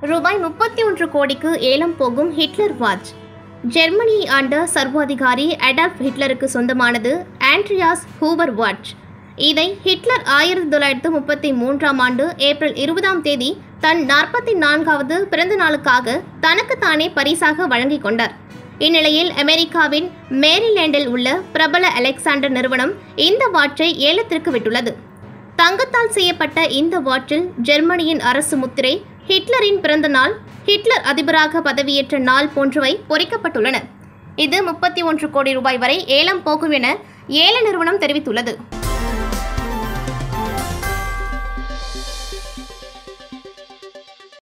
ரூபாய் முப்பத்தி ஒன்று கோடிக்கு ஏலம் போகும் ஹிட்லர் வாட்ச் ஜெர்மனியை ஆண்ட சர்வாதிகாரி அடால்ஃப் ஹிட்லருக்கு சொந்தமானது ஆண்ட்ரியாஸ் ஹூவர் வாட்ச் இதை ஹிட்லர் ஆயிரத்தி தொள்ளாயிரத்து முப்பத்தி மூன்றாம் ஆண்டு ஏப்ரல் இருபதாம் தேதி தன் நாற்பத்தி நான்காவது பிறந்த நாளுக்காக தனக்குத்தானே பரிசாக வழங்கிக் கொண்டார் இந்நிலையில் அமெரிக்காவின் மேரிலேண்டில் உள்ள பிரபல அலெக்சாண்டர் நிறுவனம் இந்த வாட்சை ஏலத்திற்கு விட்டுள்ளது தங்கத்தால் செய்யப்பட்ட இந்த வாட்சில் ஜெர்மனியின் அரசு முத்திரை ஹிட்லரின் பிறந்த நாள் ஹிட்லர் அதிபராக பதவியேற்ற நாள் போன்றவை பொறிக்கப்பட்டுள்ளன இது முப்பத்தி ஒன்று கோடி ரூபாய் வரை ஏலம் போகும் என ஏல நிறுவனம் தெரிவித்துள்ளது